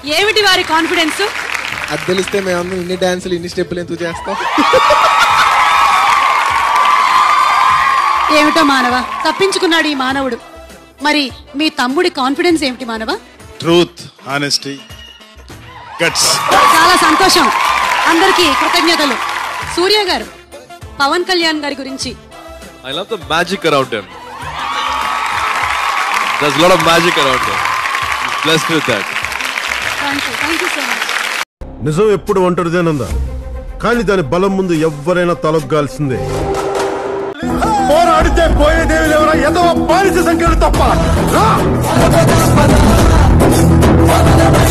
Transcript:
ఏమిటి వారి కాన్ఫిడెన్స్ అది తెలిస్తే మేము ఇన్ని డాన్సులు ఇన్ని స్టెప్పులు ఎందుకు చేస్తాం ఏమిటో మానవ తప్పించుకున్నాడు ఈ మానవుడు మరి మీ తమ్ముడి కాన్ఫిడెన్స్ ఏమిటి మానవ ట్రూత్ హానెస్టీ గట్స్ చాలా సంతోషం అందరికీ కృతజ్ఞతలు సూర్య గారు పవన్ కళ్యాణ్ గారి గురించి I love the magic around him. There's a lot of magic around him. He's blessed with that. Thank you thank you so much నిజం ఎప్పుడు ఒంటరిదేనందా కానీ దాని బలం ముందు ఎవ్వరైనా తలొగ్గాల్సిందే పోరాడితే పోయేదేవి లేవరా ఎంతో బానిస సంఖ్యలు తప్ప రా!